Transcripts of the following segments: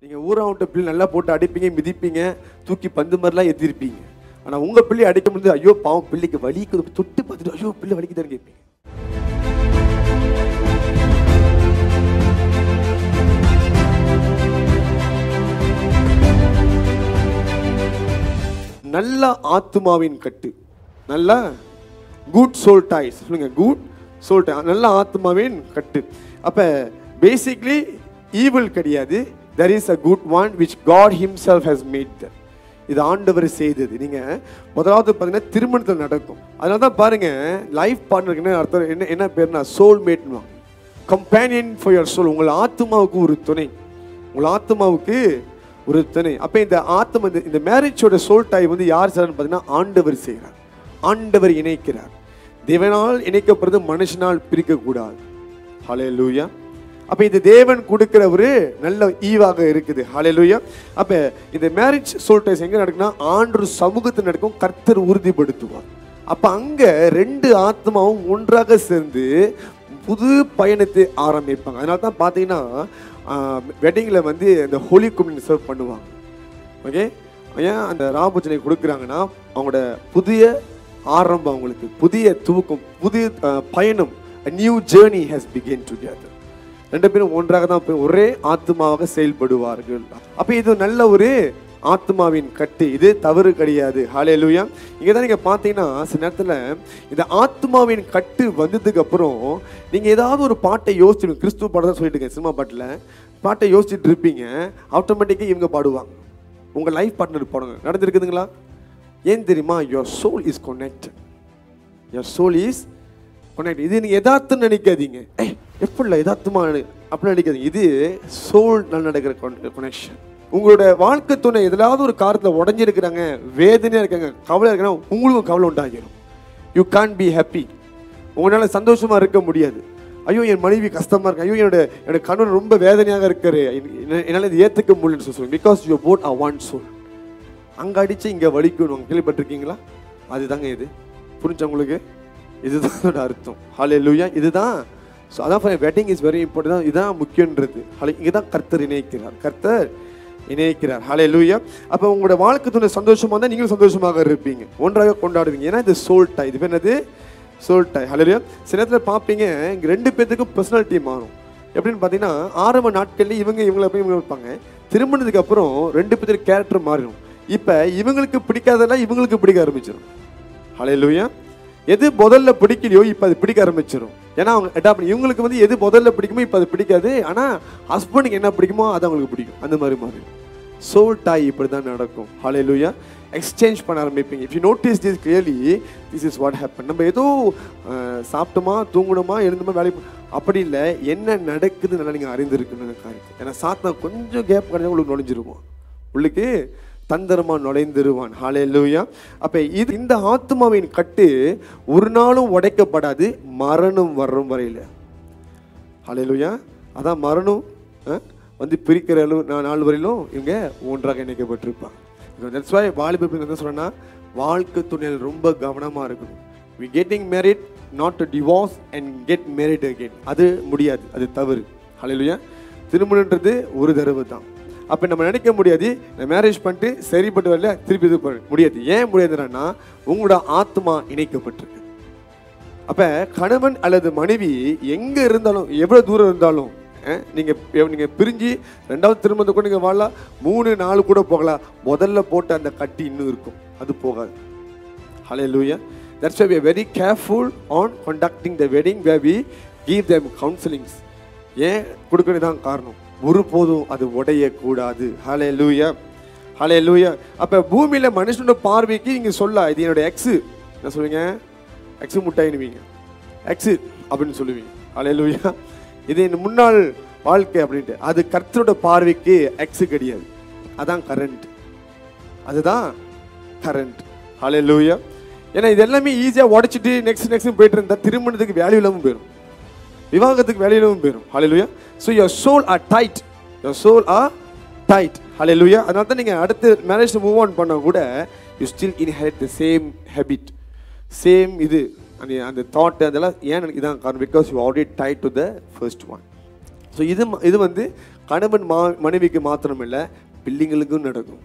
நீங்கள் ஊரா விட்ட பிள்ளை நல்லா போட்டு அடிப்பீங்க மிதிப்பீங்க தூக்கி பந்து மாதிரிலாம் எத்திருப்பீங்க ஆனால் உங்கள் பிள்ளை அடிக்கும் போது ஐயோ பாவம் பிள்ளைக்கு வலிக்குது தொட்டு பார்த்துட்டு ஐயோ பிள்ளை வலிக்குதான்னு கேட்பீங்க நல்ல ஆத்மாவின் கட்டு நல்ல குட் சோல் டாய்ஸ் சொல்லுங்க குட் சோல் டாய் நல்ல ஆத்மாவின் கட்டு அப்ப பேசிக்லி ஈவில் கிடையாது there is a good one which God himself has made that இது ஆண்டவர் செய்தது நீங்க முதலாவது பார்த்தீங்கன்னா திருமணத்தில் நடக்கும் அதனால தான் பாருங்க லைஃப் பார்ட்னருக்கு என்ன அர்த்தம் என்ன என்ன பேர்னா சோல் மேட்னுவாங்க கம்பேனியன் ஃபார் யுவர் சோல் உங்கள் ஆத்மாவுக்கு ஒரு துணை உங்கள் ஆத்மாவுக்கு ஒரு துணை அப்போ இந்த ஆத்மா இந்த இந்த மேரேஜோட சோல் டாய் வந்து யார் செய்யறான்னு பார்த்தீங்கன்னா ஆண்டவர் செய்கிறார் ஆண்டவர் இணைக்கிறார் தேவனால் இணைக்கப்படுறது மனுஷனால் பிரிக்கக்கூடாது ஹலே லூயா அப்போ இது தேவன் கொடுக்கிற ஒரு நல்ல ஈவாக இருக்குது ஹalleluya அப்போ இந்த மேரேஜ் சோல்டைஸ் எங்க நடக்குன்னா ஆண்டு சமூகத்தில் நடக்கும் கர்த்தர் உறுதிப்படுத்துவார் அப்போ அங்க ரெண்டு ஆத்மாவும் ஒன்றாக சேர்ந்து புது பயணத்தை ஆரம்பிப்பாங்க அதனால தான் பார்த்தீங்கன்னா வெட்டிங்கில் வந்து இந்த ஹோலி குமின் சர்வ் பண்ணுவாங்க ஓகே ஏன் அந்த ராபோஜனை கொடுக்குறாங்கன்னா அவங்களோட புதிய ஆரம்பம் அவங்களுக்கு புதிய துவக்கம் புதிய அஹ், பயணம் new journey has begin together ரெண்டு பேரும் ஒன்றாக தான் போய் ஒரே ஆத்மாவாக செயல்படுவார்கள் அப்போ இது நல்ல ஒரு ஆத்மாவின் கட்டு இது தவறு கிடையாது ஹalleluya இங்கே தான் நீங்கள் பார்த்தீங்கன்னா சில நேரத்தில் இந்த ஆத்மாவின் கட்டு வந்ததுக்கு அப்புறம் நீங்கள் ஏதாவது ஒரு பாட்டை யோசிச்சு கிறிஸ்துவ பாடம் தான் சொல்லிட்டு இருக்கேன் சினிமா பாட்டில் பாட்டை யோசிச்சுட்டு இருப்பீங்க ஆட்டோமேட்டிக்காக இவங்க பாடுவாங்க உங்கள் லைஃப் பார்ட்னர் பாடுங்க நடந்திருக்குதுங்களா ஏன் தெரியுமா your soul is connected your soul is connected இது நீங்கள் எதார்த்தம் நினைக்காதீங்க ஏய் எப்படில யதார்த்தமா அப்படி நினைக்காதீங்க இது சோல் நல்ல நடக்கிற கனெக்ஷன் உங்களோட வாழ்க்கை துணை எதாவது ஒரு காரத்தில் உடஞ்சிருக்கிறாங்க வேதனையாக இருக்காங்க கவலை இருக்காங்க உங்களுக்கும் கவலை உண்டாகிடும் யூ கான் பி ஹாப்பி உங்களால் சந்தோஷமா இருக்க முடியாது ஐயோ என் மனைவி கஷ்டமா இருக்கு ஐயோ என்னோட என்னோட கணவன் ரொம்ப வேதனையாக இருக்காரு என்ன- என்னால இது ஏத்துக்க முடியலன்னு சொல்லுவாங்க because you bought a one soul அங்க அடிச்சு இங்க வலிக்கணும் கேள்விப்பட்டிருக்கீங்களா அதுதாங்க இது புரிஞ்சா உங்களுக்கு இதுதான் அதோட அர்த்தம் ஹலே லூயா இதுதான் ஸோ அதான் வெட்டிங் இஸ் வெரி இம்பார்ட்டன்ட் இதுதான் முக்கியன்றது ஹலே இங்கே தான் கர்த்தர் இணைக்கிறார் கர்த்தர் இணைக்கிறார் ஹலே லூயா அப்போ உங்களோட வாழ்க்கை துணை சந்தோஷமா இருந்தால் நீங்களும் சந்தோஷமாக இருப்பீங்க ஒன்றாக கொண்டாடுவீங்க ஏன்னா இது சோல்டா இது பேர் என்னது சோல்டா ஹலே சில நேரத்தில் பார்ப்பீங்க இங்கே ரெண்டு பேர்த்துக்கும் பர்சனாலிட்டி மாறும் எப்படின்னு பார்த்தீங்கன்னா ஆரம்ப நாட்கள்ல இவங்க இவங்களை போய் இவங்க இருப்பாங்க திருமணத்துக்கு அப்புறம் ரெண்டு பேருக்கு கேரக்டர் மாறிடும் இப்போ இவங்களுக்கு பிடிக்காதெல்லாம் இவங்களுக்கு பிடிக்க ஆரம்பிச்சிடும் ஹalleluya எது முதல்ல பிடிக்கலையோ இப்போ அது பிடிக்க ஆரம்பிச்சிடும் ஏன்னா அவங்க அடாப்ட் பண்ணி இவங்களுக்கு வந்து எது முதல்ல பிடிக்குமோ இப்போ அது பிடிக்காது ஆனால் ஹஸ்பண்டுக்கு என்ன பிடிக்குமோ அது அவங்களுக்கு பிடிக்கும் அந்த மாதிரி மாறி சோல் டாய் இப்படி தான் நடக்கும் ஹalleluya எக்ஸ்சேஞ்ச் பண்ண ஆரம்பிப்பீங்க if you notice this clearly this is what happen நம்ம ஏதோ அஹ், சாப்பிட்டோமா தூங்கணுமா எழுந்தோமா வேலை அப்படி இல்லை என்ன நடக்குது நல்லா நீங்கள் அறிந்திருக்கணும் காரியத்தை ஏன்னா சாத்தா கொஞ்சம் கேப் கிடைச்சா உங்களுக்கு நுழைஞ்சிருவோம் உள்ளுக்கு தந்திரமா நுழைந்திருவான் ஹalleluya அப்ப இது இந்த ஆத்மாவின் கட்டு ஒரு நாளும் உடைக்கப்படாது மரணம் வரும் வரையில ஹalleluya அதான் மரணம் அஹ், வந்து பிரிக்கிற அளவு நா- நாள் வரையிலும் இவங்க ஒன்றாக இணைக்கப்பட்டிருப்பாங்க தட்ஸ் வை வாலிபர் என்ன சொல்றேன்னா வாழ்க்கை துணையில் ரொம்ப கவனமா இருக்கணும் we getting married not to divorce and get married again அது முடியாது அது தவறு ஹalleluya திருமணன்றது ஒரு தடவை தான் அப்போ நம்ம நினைக்க முடியாது நான் மேரேஜ் பண்ணிட்டு சரிப்பட்டு வரல திருப்பி இது பண்ண முடியாது ஏன் முடியாதுன்னா உங்களோட ஆத்மா இணைக்கப்பட்டிருக்கு அப்போ கணவன் அல்லது மனைவி எங்கே இருந்தாலும் எவ்வளோ தூரம் இருந்தாலும் அஹ், நீங்க எவ்- நீங்க பிரிஞ்சு ரெண்டாவது திருமணத்தை கூட நீங்க வாழலாம் மூணு நாலு கூட போகலாம் முதல்ல போட்ட அந்த கட்டி இன்னும் இருக்கும் அது போகாது Hallelujah. That's why we are very careful on conducting the wedding where we give them counselings. ஏன் கொடுக்கறது தான் காரணம் ஒருபோதும் அது உடையக்கூடாது ஹalleluya ஹalleluya அப்ப பூமியில மனுஷனோட பார்வைக்கு நீங்க சொல்ல இது என்னோட எக்ஸ் என்ன சொல்லுவீங்க எக்ஸ் முட்டாயினுவீங்க எக்ஸ் அப்படின்னு சொல்லுவீங்க ஹalleluya இது என் முன்னாள் வாழ்க்கை அப்படின்ட்டு அது கர்த்தரோட பார்வைக்கு எக்ஸ் கிடையாது அதான் கரண்ட் அதுதான் கரண்ட் ஹalleluya ஏன்னா இது எல்லாமே ஈஸியாக உடைச்சிட்டு நெக்ஸ்ட் நெக்ஸ்ட் போயிட்டு இருந்தா திருமணத்துக்கு வேல்யூ இல்லாமல் போயிடும் விவாகத்துக்கு வேல்யூ இல்லாமல் போயிடும் ஹalleluya so your soul are tied your soul are tied ஹalleluya அதனால தான் நீங்கள் அடுத்து மேரேஜ் மூவ் ஆன் பண்ண கூட you still inherit the same habit same இது அந்த அந்த தாட் அதெல்லாம் ஏன் எனக்கு இதான் காரணம் because you already tied to the first one so இது ம- இது வந்து கணவன் மா மனைவிக்கு மாத்திரம் இல்லை பிள்ளைங்களுக்கும் நடக்கும்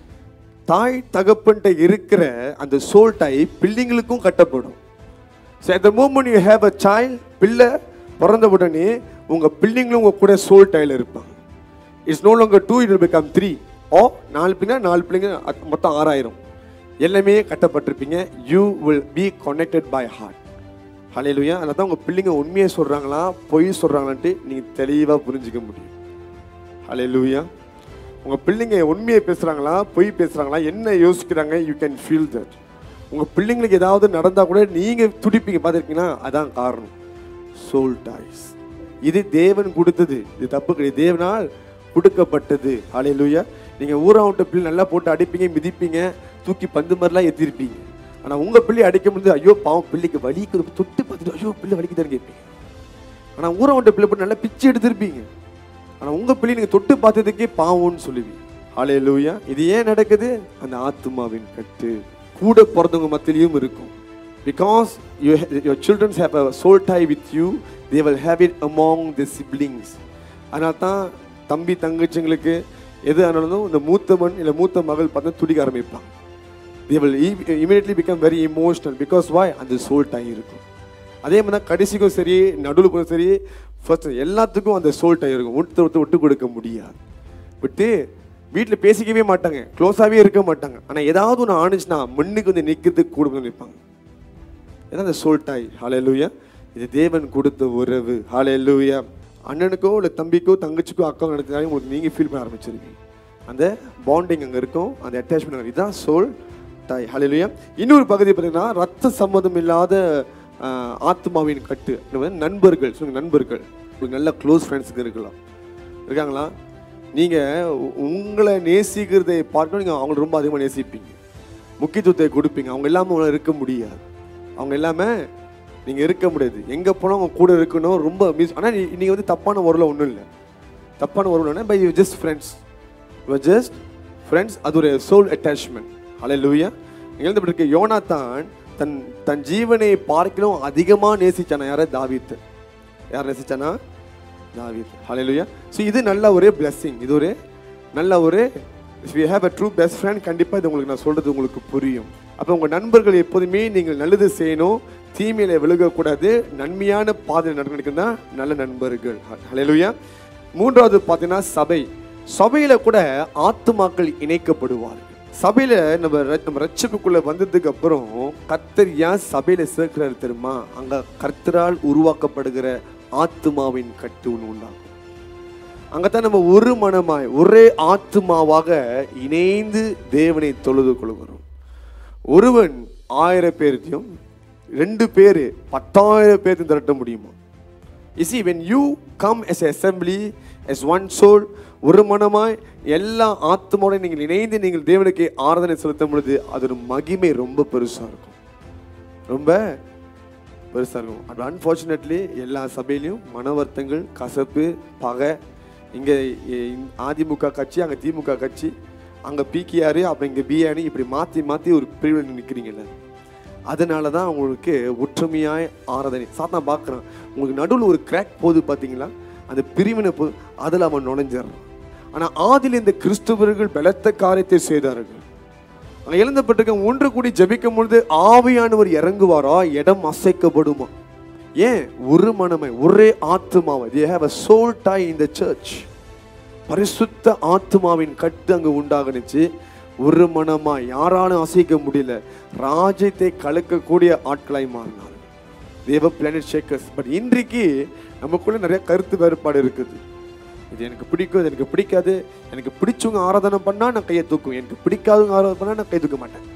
தாய் தகப்பன்ட்ட இருக்கிற அந்த சோல் டை பிள்ளைங்களுக்கும் கட்டப்படும் so at the moment you have a child பிள்ளை பிறந்த உடனே உங்கள் பிள்ளைங்களும் உங்கள் கூட சோல் டைல இருப்பாங்க it's no longer two it will become three ஓ நாலு பிள்ளை நாலு பிள்ளைங்க அது மொத்தம் ஆறாயிரம் எல்லாமே கட்டப்பட்டிருப்பீங்க you will be connected by heart ஹalleluya அதனால தான் உங்கள் பிள்ளைங்க உண்மையை சொல்கிறாங்களா பொய் சொல்கிறாங்களான்ட்டு நீங்கள் தெளிவாக புரிஞ்சுக்க முடியும் ஹalleluya உங்கள் பிள்ளைங்க உண்மையை பேசுகிறாங்களா பொய் பேசுகிறாங்களா என்ன யோசிக்கிறாங்க யூ கேன் ஃபீல் தட் உங்கள் பிள்ளைங்களுக்கு ஏதாவது நடந்தால் கூட நீங்கள் துடிப்பீங்க பார்த்துருக்கீங்கன்னா அதான் காரணம் சோல் டாய்ஸ் இது தேவன் கொடுத்தது இது தப்பு கிடையாது தேவனால் கொடுக்கப்பட்டது ஹalleluya நீங்கள் ஊராவிட்ட பிள்ளை நல்லா போட்டு அடிப்பீங்க மிதிப்பீங்க தூக்கி பந்து மாதிரிலாம் எத்திருப்பீங்க ஆனால் உங்கள் பிள்ளை அடிக்கும் போது ஐயோ பாவம் பிள்ளைக்கு வலிக்கு தொட்டு பார்த்துட்டு ஐயோ பிள்ளை வலிக்குதான்னு கேட்பீங்க ஆனால் ஊராவிட்ட பிள்ளை போட்டு நல்லா பிச்சு எடுத்திருப்பீங்க ஆனால் உங்கள் பிள்ளை நீங்கள் தொட்டு பார்த்ததுக்கே பாவம்னு சொல்லுவீங்க ஹalleluya இது ஏன் நடக்குது அந்த ஆத்துமாவின் கட்டு கூட பிறந்தவங்க மத்தியிலையும் இருக்கும் because you your childrens have a soul tie with you they will have it among the siblings அதனால தான் தம்பி தங்கச்சிங்களுக்கு எது ஆனாலும் இந்த மூத்தவன் இல்லை மூத்த மகள் பார்த்தா துடிக்க ஆரம்பிப்பாங்க they will immediately become very emotional because why அந்த சோல் டை இருக்கும் அதே மாதிரி தான் கடைசிக்கும் சரி நடுவுக்கும் சரி ஃபர்ஸ்ட் எல்லாத்துக்கும் அந்த சோல் டை இருக்கும் ஒருத்தர் ஒருத்தர் விட்டு கொடுக்க முடியாது விட்டு வீட்டில் பேசிக்கவே மாட்டாங்க க்ளோஸாகவே இருக்க மாட்டாங்க ஆனால் ஏதாவது ஒன்று ஆணுச்சுன்னா மண்ணுக்கு வந்து நிற்கிறதுக்கு கூட நிற்பாங்க ஏன்னா அந்த சோல் டாய் ஹalleluya இது தேவன் கொடுத்த உறவு ஹalleluya அண்ணனுக்கோ இல்லை தம்பிக்கோ தங்கச்சிக்கோ அக்கா நடத்தினாலும் உங்களுக்கு நீங்கள் ஃபீல் பண்ண ஆரம்பிச்சிருக்கீங்க அந்த பாண்டிங் அங்கே இருக்கும் அந்த அட்டாச்மெண்ட் அங்கே இதுதான் சோல் டாய் ஹalleluya இன்னொரு பகுதி பார்த்தீங்கன்னா ரத்த சம்மதம் இல்லாத ஆஹ், ஆத்மாவின் கட்டு இது வந்து நண்பர்கள் சொல்லுங்க நண்பர்கள் உங்களுக்கு நல்ல க்ளோஸ் ஃப்ரெண்ட்ஸுக்கு இருக்கலாம் இருக்காங்களா நீங்கள் உங்களை நேசிக்கிறதை பார்க்க நீங்கள் அவங்களை ரொம்ப அதிகமாக நேசிப்பீங்க முக்கியத்துவத்தை கொடுப்பீங்க அவங்க இல்லாமல் உங்களால் இருக்க முடியாது அவங்க எல்லாமே நீங்கள் இருக்க முடியாது எங்கே போனால் அவங்க கூட இருக்கணும் ரொம்ப மிஸ் ஆனால் நீங்கள் வந்து தப்பான உறவில் ஒன்றும் இல்லை தப்பான உறவில் by you just friends you just friends அது ஒரு சோல் அட்டாச்மெண்ட் ஹலே லூயா எழுதப்பட்டிருக்க யோனா தான் தன் தன் ஜீவனை பார்க்கலும் அதிகமாக நேசிச்சானா யாரை தாவீத்து யார் நேசிச்சானா தாவீத் ஹalleluya ஸோ இது நல்ல ஒரு blessing இது ஒரு நல்ல ஒரு if you have a true best friend கண்டிப்பாக இது உங்களுக்கு நான் சொல்றது உங்களுக்கு புரியும் அப்போ உங்கள் நண்பர்கள் எப்போதுமே நீங்கள் நல்லது செய்யணும் தீமையில விழுகக்கூடாது நன்மையான பாதையில் நடக்கணும் தான் நல்ல நண்பர்கள் ஹalleluya மூன்றாவது பார்த்தீங்கன்னா சபை சபையில கூட ஆத்துமாக்கள் இணைக்கப்படுவார்கள் சபையில நம்ம ர- நம்ம ரட்சப்புக்குள்ள வந்ததுக்கு அப்புறம் கர்த்தர் ஏன் சபையில சேர்க்கிறாரு தெரியுமா அங்க கர்த்தரால் உருவாக்கப்படுகிற ஆத்துமாவின் கட்டு ஒன்று உண்டாகும் அங்கதான் நம்ம ஒரு மனமாய் ஒரே ஆத்துமாவாக இணைந்து தேவனை தொழுது கொள்கிறோம் ஒருவன் ஆயிரம் பேர்த்தையும் ரெண்டு பேர் பத்தாயிரம் பேர்த்தையும் திரட்ட முடியுமா You see, when you come as an assembly, as one soul, ஒரு மனமாய் எல்லா ஆத்மாவோட நீங்கள் இணைந்து நீங்கள் தேவனுக்கு ஆராதனை செலுத்தும் பொழுது அதோட மகிமை ரொம்ப பெருசாக இருக்கும் ரொம்ப பெருசாக இருக்கும் அது அன்ஃபார்ச்சுனேட்லி எல்லா சபையிலையும் மன வருத்தங்கள் கசப்பு பகை இங்கே அதிமுக கட்சி அங்கே திமுக கட்சி அங்கே பிகேஆர் அப்புறம் இங்கே பிஆனி இப்படி மாற்றி மாற்றி ஒரு பிரிவில் நிற்கிறீங்கல்ல அதனால தான் உங்களுக்கு ஒற்றுமையாய் ஆராதனை சாத்தான் பார்க்குறான் உங்களுக்கு நடுவில் ஒரு கிராக் போகுது பார்த்தீங்களா அந்த பிரிவினை போது அதில் அவன் நுழைஞ்சிடறான் ஆனால் ஆதில் இந்த கிறிஸ்தவர்கள் பலத்த காரியத்தை செய்தார்கள் அங்கே எழுந்தப்பட்டிருக்க ஒன்று கூடி ஜெபிக்கும் பொழுது ஆவியானவர் இறங்குவாரா இடம் அசைக்கப்படுமா ஏன் ஒரு மனமை ஒரே ஆத்துமாவை they have a soul tie in the church பரிசுத்த ஆத்துமாவின் கட்டு அங்கு உண்டாகணுச்சு ஒரு மனமா யாராலும் அசைக்க முடியல ராஜ்யத்தை கலக்கக்கூடிய ஆட்களாய் மாறினார் தேவ பிளானட் ஷேக்கர்ஸ் பட் இன்றைக்கு நமக்குள்ள நிறைய கருத்து வேறுபாடு இருக்குது இது எனக்கு பிடிக்கும் இது எனக்கு பிடிக்காது எனக்கு பிடிச்சவங்க ஆராதனை பண்ணா நான் கையை தூக்குவேன் எனக்கு பிடிக்காதவங்க ஆராதனை பண்ணா நான் கை தூக்க மாட்டேன்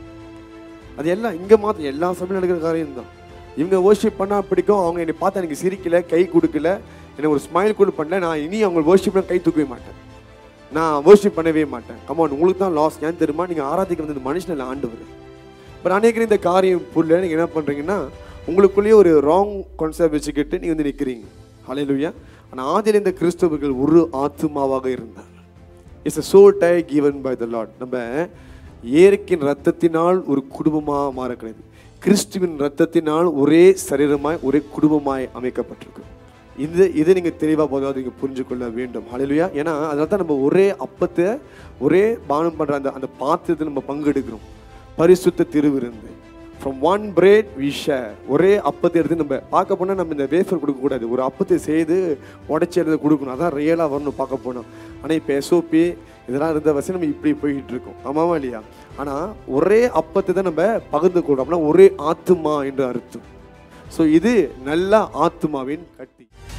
அது எல்லாம் இங்க மாத்திரம் எல்லா சபையும் நடக்கிற காரியம் தான் இவங்க worship பண்ணா பிடிக்கும் அவங்க என்னை பார்த்தா எனக்கு சிரிக்கல கை கொடுக்கல எனக்கு ஒரு ஸ்மைல் கூட பண்ணல நான் இனி அவங்க worship பண்ண கை தூக்கவே மாட்டேன் நான் worship பண்ணவே மாட்டேன் கமான் உங்களுக்கு தான் லாஸ் ஏன் தெரியுமா நீங்க ஆராதிக்க வந்தது மனுஷன் இல்லை ஆண்டவர் பட் அநேகர் இந்த காரியம் புரியல நீங்க என்ன பண்றீங்கன்னா உங்களுக்குள்ளேயே ஒரு ராங் கான்செப்ட் வச்சுக்கிட்டு நீங்க வந்து நிக்கிறீங்க ஹalleluya ஆனா ஆதியில் இந்த கிறிஸ்தவர்கள் ஒரு ஆத்துமாவாக இருந்தார் it's a soul tie given by the lord நம்ம இயற்கையின் ரத்தத்தினால் ஒரு குடும்பமாக மாறக்கிறது கிறிஸ்துவின் ரத்தத்தினால் ஒரே சரீரமாய் ஒரே குடும்பமாய் அமைக்கப்பட்டிருக்கு இது இது நீங்கள் தெளிவாக போதாவது நீங்கள் புரிஞ்சு கொள்ள வேண்டும் ஹalleluya ஏன்னா அதனால தான் நம்ம ஒரே அப்பத்தை ஒரே பானம் பண்ணுற அந்த அந்த பாத்திரத்தை நம்ம பங்கெடுக்கிறோம் பரிசுத்த திருவிருந்து from one bread we share ஒரே அப்பத்தை எடுத்து நம்ம பார்க்க போனால் நம்ம இந்த வேஃபர் கொடுக்கக்கூடாது ஒரு அப்பத்தை செய்து உடச்சி எடுத்து கொடுக்கணும் அதான் ரியலாக வரணும் பார்க்க போனோம் ஆனால் இப்போ எஸ்ஓபி இதெல்லாம் இருந்த வசதி நம்ம இப்படி போய்கிட்டு இருக்கோம் ஆமாவா இல்லையா ஆனால் ஒரே அப்பத்தை தான் நம்ம பகிர்ந்து கொள்றோம் அப்படின்னா ஒரே ஆத்துமா என்று அர்த்தம் ஸோ இது நல்ல ஆத்துமாவின் கட்டி